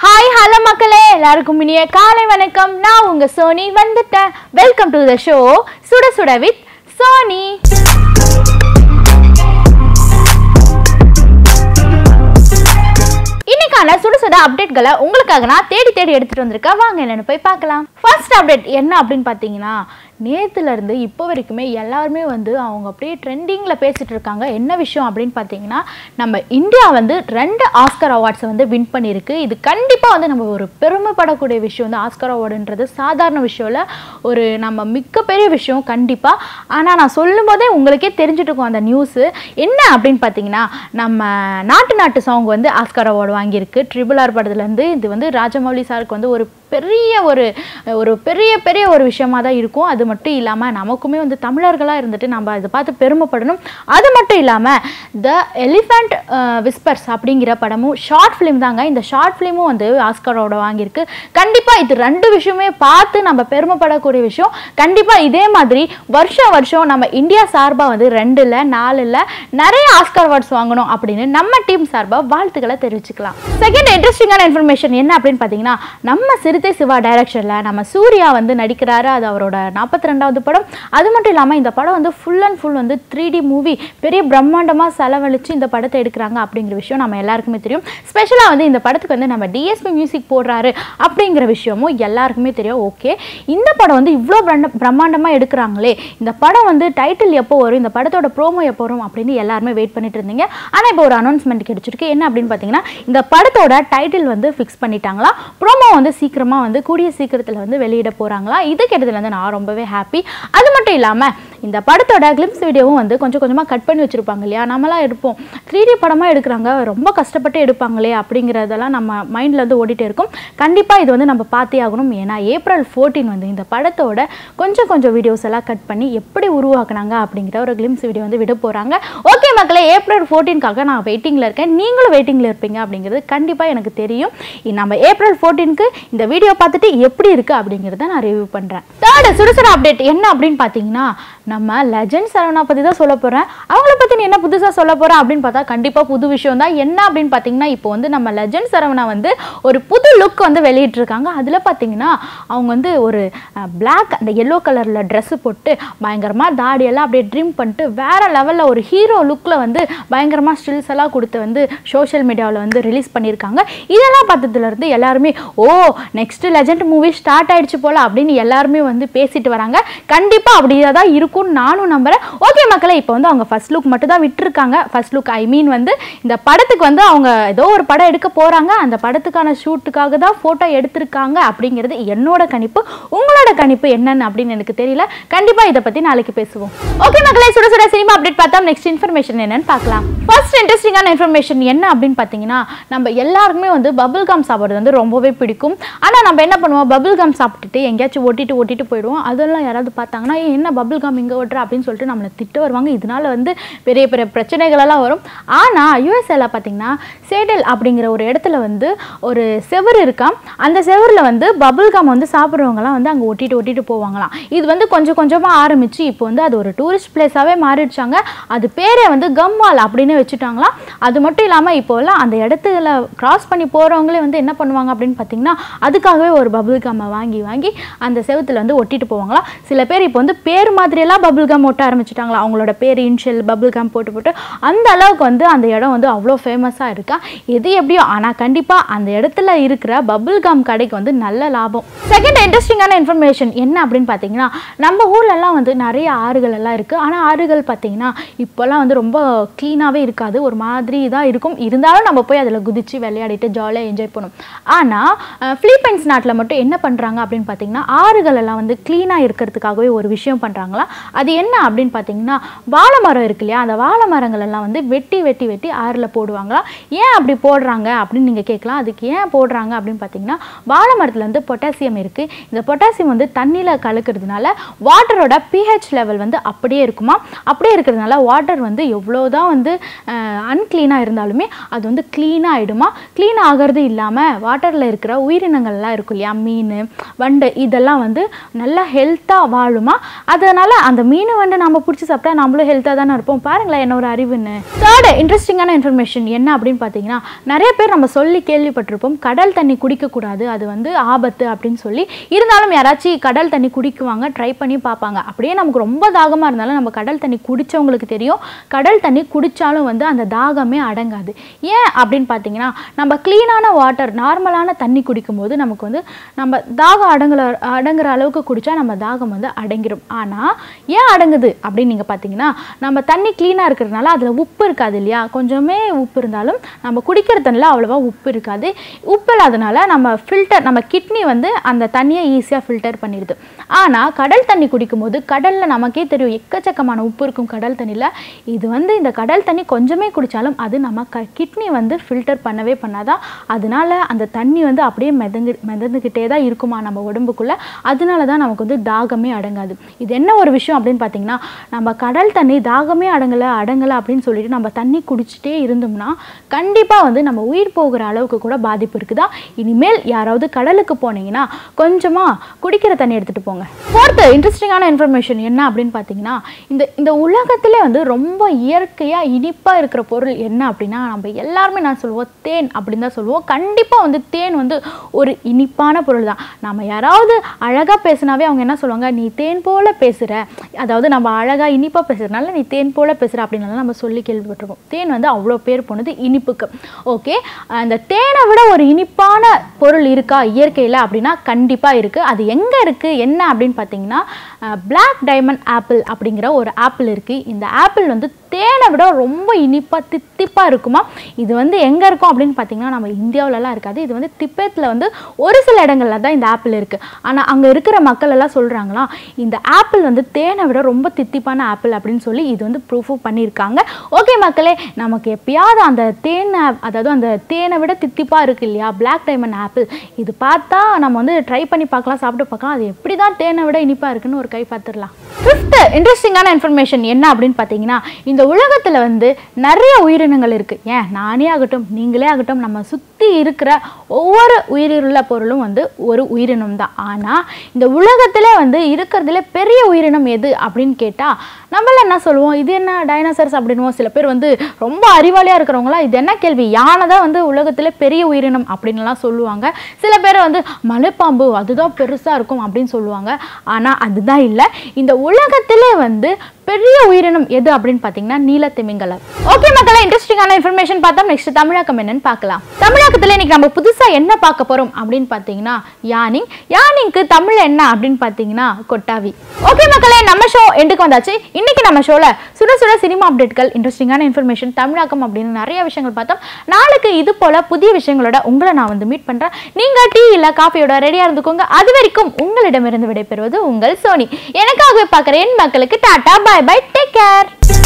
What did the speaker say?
hi hello மக்களே எல்லாருக்கும் இனிய காலை வணக்கம் நான் உங்க சோனி வந்துட்டேன் வெல்கம் டு த ஷோ சுட சுட வித் சோனி இன்னைக்கான சுட சுட அப்டேட்களை உங்களுக்காக நான் தேடி தேடி எடுத்துட்டு வந்திருக்கேன் வாங்க என்னன்னு போய் பார்க்கலாம் ஃபர்ஸ்ட் அப்டேட் என்ன அப்படின்னு பார்த்தீங்கன்னா நேத்துல இருந்து இப்போ வரைக்குமே எல்லாருமே வந்து அவங்க அப்படியே ட்ரெண்டிங்கில் பேசிட்டு இருக்காங்க என்ன விஷயம் அப்படின்னு பார்த்தீங்கன்னா நம்ம இந்தியா வந்து ரெண்டு ஆஸ்கர் அவார்ட்ஸை வந்து வின் பண்ணியிருக்கு இது கண்டிப்பாக வந்து நம்ம ஒரு பெருமைப்படக்கூடிய விஷயம் வந்து ஆஸ்கர் அவார்டுன்றது சாதாரண விஷயம் இல்லை ஒரு நம்ம மிகப்பெரிய விஷயம் கண்டிப்பாக ஆனால் நான் சொல்லும் போதே உங்களுக்கே தெரிஞ்சுட்டு இருக்கும் அந்த நியூஸு என்ன அப்படின்னு பார்த்தீங்கன்னா நம்ம நாட்டு நாட்டு சாங் வந்து ஆஸ்கர் அவார்டு வாங்கியிருக்கு ட்ரிபிள் ஆர் படத்துலேருந்து இது வந்து ராஜமௌலி சாருக்கு வந்து ஒரு பெரிய ஒரு ஒரு பெரிய பெரிய ஒரு விஷயமா தான் இருக்கும் அது மட்டும் இல்லாமல் நமக்குமே வந்து தமிழர்களாக இருந்துட்டு நம்ம அதை பார்த்து பெருமைப்படணும் அது மட்டும் இல்லாமல் த எலிஃபண்ட் விஸ்பர்ஸ் அப்படிங்கிற படமும் ஷார்ட் ஃபிலிம் தாங்க இந்த ஷார்ட் ஃபிலிமும் வந்து ஆஸ்கரோட வாங்கியிருக்கு கண்டிப்பாக இது ரெண்டு விஷயமே பார்த்து நம்ம பெருமைப்படக்கூடிய விஷயம் கண்டிப்பாக இதே மாதிரி வருஷம் வருஷம் நம்ம இந்தியா சார்பாக வந்து ரெண்டில் நாலில் நிறைய ஆஸ்கர் அவார்ட்ஸ் வாங்கணும் அப்படின்னு நம்ம டீம் சார்பாக வாழ்த்துக்களை தெரிவிச்சுக்கலாம் செகண்ட் இன்ட்ரெஸ்டிங்கான இன்ஃபர்மேஷன் என்ன அப்படின்னு பார்த்தீங்கன்னா நம்ம சிறுத்தை சிவா டைரக்ஷனில் நம்ம சூர்யா வந்து நடிக்கிறாரு அது அவரோட நாற்பத்தி ரெண்டாவது படம் அது மட்டும் இல்லாமல் இந்த படம் வந்து ஃபுல் அண்ட் ஃபுல் வந்து த்ரீ டி மூவி பெரிய பிரம்மாண்டமாக செலவழித்து இந்த படத்தை எடுக்கிறாங்க அப்படிங்கிற விஷயம் நம்ம எல்லாருக்குமே தெரியும் ஸ்பெஷலாக வந்து இந்த படத்துக்கு வந்து நம்ம டிஎஸ்பி மியூசிக் போடுறாரு அப்படிங்கிற விஷயமும் எல்லாருக்குமே தெரியும் ஓகே இந்த படம் வந்து இவ்வளோ பிரண்ட பிரம்மாண்டமாக எடுக்கிறாங்களே இந்த படம் வந்து டைட்டில் எப்போ வரும் இந்த படத்தோட ப்ரோமோ எப்போ வரும் அப்படின்னு எல்லாருமே வெயிட் பண்ணிட்டு இருந்தீங்க ஆனால் இப்போ ஒரு அனௌன்ஸ்மெண்ட் கிடைச்சிருக்கு என்ன அப்படின்னு பார்த்தீங்கன்னா இந்த படத்தோட டைட்டில் வந்து ஃபிக்ஸ் பண்ணிட்டாங்களா ப்ரோமோ வந்து சீக்கிரமாக வந்து கூடிய சீக்கிரத்தில் வந்து வெளியிட போகிறாங்களா இது கேட்டதுல வந்து நான் ரொம்பவே ஹாப்பி அது மட்டும் இல்லாமல் இந்த படத்தோட கிளிம்ஸ் வீடியோவும் வந்து கொஞ்சம் கொஞ்சமாக கட் பண்ணி வச்சுருப்பாங்க இல்லையா நம்மளாம் எடுப்போம் த்ரீ டி படமாக எடுக்கிறாங்க ரொம்ப கஷ்டப்பட்டு எடுப்பாங்களே அப்படிங்கிறதெல்லாம் நம்ம மைண்டில் வந்து ஓடிட்டே இருக்கும் கண்டிப்பாக இது வந்து நம்ம பார்த்தே ஆகணும் ஏன்னா ஏப்ரல் ஃபோர்டீன் வந்து இந்த படத்தோட கொஞ்சம் கொஞ்சம் வீடியோஸ் எல்லாம் கட் பண்ணி எப்படி உருவாக்குனாங்க அப்படிங்கிற ஒரு கிளிம்ஸ் வீடியோ வந்து விட போகிறாங்க ஓகே மக்களே ஏப்ரல் ஃபோர்டீன்காக நான் வெயிட்டிங்கில் இருக்கேன் நீங்களும் வெயிட்டிங்கில் இருப்பீங்க அப்படிங்கிறது கண்டிப்பாக எனக்கு தெரியும் இ- நம்ம ஏப்ரல் ஃபோர்டீனுக்கு இந்த வீடியோ பார்த்துட்டு எப்படி இருக்குது அப்படிங்கிறத நான் ரிவ்யூ பண்ணுறேன் தேர்டு சுடுசுட அப்டேட் என்ன அப்படின்னு பார்த்தீங்கன்னா நம்ம லெஜண்ட் சரவணா பற்றி தான் சொல்ல போகிறேன் அவங்கள பற்றி நீ என்ன புதுசாக சொல்ல போகிறேன் அப்படின்னு பார்த்தா கண்டிப்பாக புது விஷயம் தான் என்ன அப்படின்னு பார்த்தீங்கன்னா இப்போ வந்து நம்ம லெஜண்ட் சரவணா வந்து ஒரு புது லுக் வந்து வெளியிட்டிருக்காங்க அதில் பார்த்தீங்கன்னா அவங்க வந்து ஒரு பிளாக் அந்த எல்லோ கலரில் ட்ரெஸ்ஸு போட்டு பயங்கரமாக தாடியெல்லாம் அப்படியே ட்ரிம் பண்ணிட்டு வேற லெவலில் ஒரு ஹீரோ லுக்கில் வந்து பயங்கரமாக ஸ்டில்ஸ் எல்லாம் கொடுத்து வந்து சோஷியல் மீடியாவில் வந்து ரிலீஸ் பண்ணியிருக்காங்க இதெல்லாம் பார்த்ததுலேருந்து எல்லாருமே oh next legend movie start ஆயிடுச்சு போல அப்படின்னு எல்லாருமே வந்து பேசிட்டு வராங்க கண்டிப்பாக அப்படியே தான் இருக்கும்னு நானும் நம்புறேன் ஓகே மக்களே இப்போ வந்து அவங்க ஃபர்ஸ்ட் லுக் மட்டும் தான் விட்டுருக்காங்க ஃபர்ஸ்ட் லுக் ஐ மீன் வந்து இந்த படத்துக்கு வந்து அவங்க ஏதோ ஒரு படம் எடுக்க போகிறாங்க அந்த படத்துக்கான ஷூட்டுக்காக தான் ஃபோட்டோ எடுத்திருக்காங்க அப்படிங்கிறது என்னோட கணிப்பு உங்களோட கணிப்பு என்னன்னு அப்படின்னு எனக்கு தெரியல கண்டிப்பாக இதை பற்றி நாளைக்கு பேசுவோம் ஓகே மக்களே சுட சுட சினிமா அப்டேட் பார்த்தா நெக்ஸ்ட் இன்ஃபர்மேஷன் என்னன்னு பார்க்கலாம் ஃபர்ஸ்ட் இன்ட்ரெஸ்டிங்கான இன்ஃபர்மேஷன் என்ன அப்படின்னு பார்த்தீங்கன்னா நம்ம எல்லாருக்குமே வந்து பபிள் கம் சாப்பிட்றது வந்து ரொம்பவே பிடிக்கும் ஆனால் நம்ம என்ன பண்ணுவோம் பபிள் கம் சாப்பிட்டுட்டு எங்கேயாச்சும் ஓட்டிட்டு ஓட்டிட்டு போயிடுவோம் அதெல்லாம் யாராவது பார்த்தாங்கன்னா "ஏய், என்ன பபிள் கம் இங்கே ஓட்டுற அப்படின்னு சொல்லிட்டு நம்மளை திட்ட வருவாங்க இதனால வந்து பெரிய பெரிய பிரச்சனைகள் எல்லாம் வரும் ஆனால் யூஎஸ்ஏல பார்த்தீங்கன்னா சேடல் அப்படிங்கிற ஒரு இடத்துல வந்து ஒரு செவர் இருக்காம் அந்த செவரில் வந்து பபிள் கம் வந்து சாப்பிட்றவங்கலாம் வந்து அங்கே ஒட்டிட்டு ஒட்டிட்டு போவாங்களாம் இது வந்து கொஞ்சம் கொஞ்சமாக ஆரம்பிச்சு இப்போ வந்து அது ஒரு டூரிஸ்ட் பிளேஸாகவே மாறிடுச்சாங்க அது பேரே வந்து கம்வால் அப்படின்னு வச்சுட்டாங்களாம் அது மட்டும் இல்லாமல் இப்போல்லாம் அந்த இடத்துல கிராஸ் பண்ணி போகிறவங்களே வந்து என்ன பண்ணுவாங்க அப்படின்னு பார்த்தீங்கன்னா அதுக்காகவே ஒரு பபிள் கம்மை வாங்கி வாங்கி அந்த செவுத்துல வந்து ஒட்டிட்டு போவாங்களாம் சில பேர் இப்போ வந்து பேர் மாதிரியெல்லாம் பபிள் கம் ஒட்ட ஆரம்பிச்சிட்டாங்களா அவங்களோட பேர் இன்ஷியல் பபிள் கம் போட்டு போட்டு அந்த அளவுக்கு வந்து அந்த இடம் வந்து அவ்வளோ ஃபேமஸாக இருக்கா எது எப்படியோ ஆனால் கண்டிப்பாக அந்த இடத்துல இருக்கிற பபிள் கம் கடைக்கு வந்து நல்ல லாபம் செகண்ட் இன்ட்ரெஸ்டிங்கான இன்ஃபர்மேஷன் என்ன அப்படின்னு பார்த்தீங்கன்னா நம்ம ஊர்லலாம் வந்து நிறைய ஆறுகள் எல்லாம் இருக்குது ஆனால் ஆறுகள் பார்த்தீங்கன்னா இப்போல்லாம் வந்து ரொம்ப க்ளீனாகவே இருக்காது ஒரு மாதிரி தான் இருக்கும் இருந்தாலும் நம்ம போய் அதில் குதிச்சு விளையாடிட்டு ஜாலியாக என்ஜாய் பண்ணும் ஆனால் ஃபிலிப்பைன்ஸ் நாட்டில் மட்டும் என்ன பண்ணுறாங்க அப்படின்னு பார்த்தீங்கன்னா ஆறுகள் எல்லாம் வந்து க்ளீனாக இருக்கிறதுக்காகவே ஒரு விஷயம் பண்ணுறாங்களா அது என்ன அப்படின்னு பார்த்தீங்கன்னா வாழை மரம் இருக்கு இல்லையா அந்த வாழை மரங்கள் எல்லாம் வந்து வெட்டி வெட்டி வெட்டி ஆறில் போடுவாங்களா ஏன் அப்படி போடுறாங்க அப்படின்னு நீங்கள் கேட்கலாம் அதுக்கு ஏன் போடுறாங்க அப்படின்னு பார்த்தீங்கன்னா வாழை மரத்தில் வந்து பொட்டாசியம் இருக்குது இந்த பொட்டாசியம் வந்து தண்ணியில் கலக்கிறதுனால வாட்டரோட பிஹெச் லெவல் வந்து அப்படியே இருக்குமா அப்படியே இருக்கிறதுனால வாட்டர் வந்து எவ்வளோதான் வந்து அன்க்ளீனாக இருந்தாலுமே அது வந்து க்ளீனாக ஆகிடுமா க்ளீன் ஆகிறது இல்லாமல் வாட்டரில் இருக்கிற உயிரினங்கள்லாம் இருக்கும் இல்லையா மீன் வண்டு இதெல்லாம் வந்து நல்லா ஹெல்த்தாக வாழுமா அதனால் அந்த மீனை வந்து நம்ம பிடிச்சி சாப்பிட்டா நம்மளும் ஹெல்த்தாக தானே இருப்போம் பாருங்களேன் என்ன ஒரு அறிவுன்னு தேர்டு இன்ட்ரெஸ்டிங்கான இன்ஃபர்மேஷன் என்ன அப்படின்னு பார்த்தீங்கன்னா நிறைய பேர் நம்ம சொல்லி கேள்விப்பட்டிருப்போம் கடல் தண்ணி குடிக்கக்கூடாது அது வந்து ஆபத்து அப்படின்னு சொல்லி இருந்தாலும் யாராச்சும் கடல் தண்ணி குடிக்குவாங்க ட்ரை பண்ணி பார்ப்பாங்க அப்படியே நமக்கு ரொம்ப தாகமாக இருந்தாலும் நம்ம கடல் தண்ணி குடித்தவங்களுக்கு தெரியும் கடல் தண்ணி குடித்தாலும் வந்து அந்த தாகமே அடங்காது ஏன் அப்படின்னு பார்த்தீங்கன்னா நம்ம க்ளீனான வாட்டர் நார்மலான தண்ணி குடிக்கும்போது நமக்கு வந்து நம்ம தாகம் அடங்குற அடங்குற அளவுக்கு குடித்தா நம்ம தாகம் வந்து அடங்கிடும் ஆனால் ஏன் அடங்குது அப்படின்னு நீங்கள் பார்த்தீங்கன்னா நம்ம தண்ணி க்ளீனாக இருக்கிறதுனால அதில் உப்பு இருக்காது இல்லையா கொஞ்சமே உப்பு இருந்தாலும் நம்ம குடிக்கிற தண்ணியில் அவ்வளோவா உப்பு இருக்காது உப்பு இல்லாதனால நம்ம ஃபில்டர் நம்ம கிட்னி வந்து அந்த தண்ணியை ஈஸியாக ஃபில்டர் பண்ணிடுது ஆனால் கடல் தண்ணி குடிக்கும்போது கடலில் நமக்கே தெரியும் எக்கச்சக்கமான உப்பு இருக்கும் கடல் தண்ணியில் இது வந்து இந்த கடல் தண்ணி கொஞ்சமே குடித்தாலும் அது நம்ம க கிட்னி வந்து ஃபில்டர் பண்ணவே பண்ணாதான் அதனால அந்த தண்ணி வந்து அப்படியே மிதங்கு மிதந்துக்கிட்டே தான் இருக்குமா நம்ம உடம்புக்குள்ளே அதனால தான் நமக்கு வந்து தாகமே அடங்காது இது என்ன ஒரு விஷயம் அப்படின்னு பார்த்தீங்கன்னா நம்ம கடல் தண்ணி தாகமே அடங்கலை அடங்கலை அப்படின்னு சொல்லிட்டு நம்ம தண்ணி குடிச்சிட்டே இருந்தோம்னா கண்டிப்பாக வந்து நம்ம உயிர் போகிற அளவுக்கு கூட பாதிப்பு இருக்குதா இனிமேல் யாராவது கடலுக்கு போனீங்கன்னா கொஞ்சமாக குடிக்கிற தண்ணி எடுத்துகிட்டு போங்க ஃபோர்த்து இன்ட்ரெஸ்டிங்கான இன்ஃபர்மேஷன் என்ன அப்படின்னு பார்த்தீங்கன்னா இந்த இந்த உலகத்திலே வந்து ரொம்ப இயற்கையாக இனிப்பாக இருக்கிற பொருள் என்ன அப்படின்னா நம்ம எல்லாருமே நான் சொல்லுவோம் தேன் அப்படின்னு தான் சொல்லுவோம் கண்டிப்பாக வந்து தேன் வந்து ஒரு இனிப்பான பொருள் தான் நம்ம யாராவது அழகாக பேசினாவே அவங்க என்ன சொல்லுவாங்க நீ தேன் போல பேசுகிற அதாவது நம்ம அழகாக இனிப்பாக பேசுகிறதுனால நீ தேன் போல பேசுகிற அப்படின்னால நம்ம சொல்லி கேள்விப்பட்டிருக்கோம் தேன் வந்து அவ்வளோ பேர் போனது இனிப்புக்கு ஓகே அந்த தேனை விட ஒரு இனிப்பான பொருள் இருக்கா இயற்கையில் அப்படின்னா கண்டிப்பாக இருக்குது அது எங்கே இருக்குது என்ன அப்படின்னு பார்த்தீங்கன்னா பிளாக் டைமண்ட் ஆப்பிள் அப்படிங்கிற ஒரு ஆப்பிள் இருக்குது இந்த ஆப்பிள் வந்து தேனை விட ரொம்ப இனிப்பாக தித்திப்பாக இருக்குமா இது வந்து எங்கே இருக்கும் அப்படின்னு பார்த்தீங்கன்னா நம்ம இந்தியாவிலலாம் இருக்காது இது வந்து திபெத்தில் வந்து ஒரு சில இடங்கள்ல தான் இந்த ஆப்பிள் இருக்குது ஆனால் அங்கே இருக்கிற மக்கள் எல்லாம் சொல்கிறாங்களாம் இந்த ஆப்பிள் வந்து தேனை விட ரொம்ப தித்திப்பான ஆப்பிள் அப்படின்னு சொல்லி இது வந்து ப்ரூஃபும் பண்ணியிருக்காங்க ஓகே மக்களே நமக்கு எப்பயாவது அந்த தேன் ஆப் அதாவது அந்த தேனை விட தித்திப்பாக இருக்கு இல்லையா பிளாக் டைமண்ட் ஆப்பிள் இது பார்த்தா நம்ம வந்து ட்ரை பண்ணி பார்க்கலாம் சாப்பிட்டு பார்க்கலாம் அது எப்படி தான் தேனை விட இனிப்பாக இருக்குன்னு ஒரு கை பார்த்துடலாம் ஃபிஃப்த்து இன்ட்ரெஸ்டிங்கான இன்ஃபர்மேஷன் என்ன அப்படின்னு பார்த்தீங்கன்னா இந்த உலகத்தில் வந்து நிறைய உயிரினங்கள் இருக்குது ஏன் நானே ஆகட்டும் நீங்களே ஆகட்டும் நம்ம சுற்றி இருக்கிற ஒவ்வொரு உயிருள்ள பொருளும் வந்து ஒரு உயிரினம் தான் ஆனால் இந்த உலகத்தில் வந்து இருக்கிறதுல பெரிய உயிரினம் எது அப்படின்னு கேட்டால் நம்மள என்ன சொல்லுவோம் இது என்ன டைனோசர்ஸ் அப்படின்னுவோம் சில பேர் வந்து ரொம்ப அறிவாளியாக இருக்கிறவங்களாம் இது என்ன கேள்வி யானை தான் வந்து உலகத்தில் பெரிய உயிரினம் அப்படின்னுலாம் சொல்லுவாங்க சில பேர் வந்து மலைப்பாம்பு அதுதான் பெருசாக இருக்கும் அப்படின்னு சொல்லுவாங்க ஆனால் அதுதான் இல்லை இந்த உலகத்திலே வந்து பெரிய உயிரினம் எது அப்படின்னு பார்த்தீங்கன்னா நீலத்திமிங்கலம் ஓகே மக்களே இன்ட்ரெஸ்டிங்கான இன்ஃபர்மேஷன் பார்த்தோம் நெக்ஸ்ட் தமிழாக்கம் என்னன்னு பார்க்கலாம் தமிழாக்கத்தில் இன்னைக்கு நம்ம புதுசாக என்ன பார்க்க போகிறோம் அப்படின்னு பார்த்தீங்கன்னா யானிங் யானிங்க்கு தமிழ் என்ன அப்படின்னு பார்த்தீங்கன்னா கொட்டாவி ஓகே மக்களே நம்ம ஷோ எண்டுக்கு வந்தாச்சு இன்னைக்கு நம்ம ஷோவில் சுட சுட சினிமா அப்டேட்கள் இன்ட்ரெஸ்டிங்கான இன்ஃபர்மேஷன் தமிழாக்கம் அப்படின்னு நிறைய விஷயங்கள் பார்த்தோம் நாளைக்கு இது போல புதிய விஷயங்களோட உங்களை நான் வந்து மீட் பண்ணுறேன் நீங்கள் டீ இல்லை காஃபியோட ரெடியாக இருந்துக்கோங்க அது வரைக்கும் உங்களிடமிருந்து விடைபெறுவது உங்கள் சோனி எனக்காகவே பார்க்குற என் மக்களுக்கு tata bye bye take care